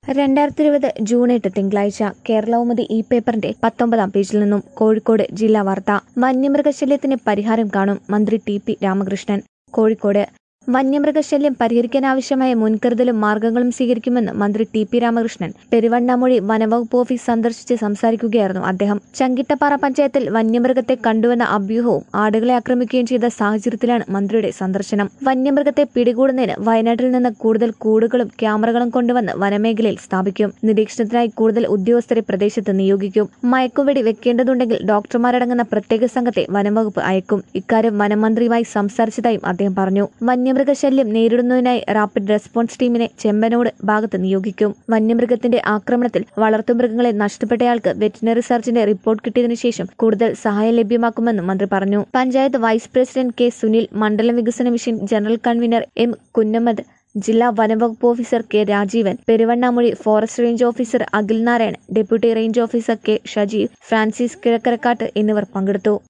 രണ്ടായിരത്തി ഇരുപത് ജൂൺ എട്ട് തിങ്കളാഴ്ച കേരളൗമുദി ഈ പേപ്പറിന്റെ പത്തൊമ്പതാം പേജിൽ നിന്നും കോഴിക്കോട് ജില്ലാ വാർത്ത വന്യമൃഗശല്യത്തിന് പരിഹാരം കാണും മന്ത്രി ടി പി രാമകൃഷ്ണൻ കോഴിക്കോട് വന്യമൃഗശല്യം പരിഹരിക്കാനാവശ്യമായ മുൻകരുതലും മാർഗങ്ങളും സ്വീകരിക്കുമെന്ന് മന്ത്രി ടി പി രാമകൃഷ്ണൻ പെരുവണ്ണാമൊഴി വനവകുപ്പ് ഓഫീസ് സന്ദർശിച്ച് സംസാരിക്കുകയായിരുന്നു അദ്ദേഹം ചങ്കിട്ടപ്പാറ പഞ്ചായത്തിൽ വന്യമൃഗത്തെ കണ്ടുവെന്ന അഭ്യൂഹവും ആടുകളെ ആക്രമിക്കുകയും ചെയ്ത സാഹചര്യത്തിലാണ് മന്ത്രിയുടെ സന്ദർശനം വന്യമൃഗത്തെ പിടികൂടുന്നതിന് വയനാട്ടിൽ നിന്ന് കൂടുതൽ കൂടുകളും ക്യാമറകളും കൊണ്ടുവന്ന് വനമേഖലയിൽ സ്ഥാപിക്കും നിരീക്ഷണത്തിനായി കൂടുതൽ ഉദ്യോഗസ്ഥരെ പ്രദേശത്ത് നിയോഗിക്കും മയക്കുവെടി വെക്കേണ്ടതുണ്ടെങ്കിൽ ഡോക്ടർമാരടങ്ങുന്ന പ്രത്യേക സംഘത്തെ വനംവകുപ്പ് അയക്കും ഇക്കാര്യം വനമന്ത്രിയുമായി സംസാരിച്ചതായും അദ്ദേഹം പറഞ്ഞു വന്യമൃഗശല്യം നേരിടുന്നതിനായി റാപ്പിഡ് റെസ്പോൺസ് ടീമിനെ ചെമ്പനോട് ഭാഗത്ത് നിയോഗിക്കും വന്യമൃഗത്തിന്റെ ആക്രമണത്തിൽ വളർത്തുമൃഗങ്ങളെ നഷ്ടപ്പെട്ടയാൾക്ക് വെറ്റിനറി സർജന്റെ റിപ്പോർട്ട് കിട്ടിയതിനു ശേഷം കൂടുതൽ സഹായം ലഭ്യമാക്കുമെന്നും മന്ത്രി പറഞ്ഞു panchayat vice president K Sunil മണ്ഡലം വികസന mission general convener M Kunhammad ജില്ലാ വനംവകുപ്പ് officer K Rajeevan Peruvannamuzhi forest range officer Akhil Narayan deputy range officer K Shajeev Francis Kizhakkarakkattu എന്നിവർ പങ്കെടുത്തു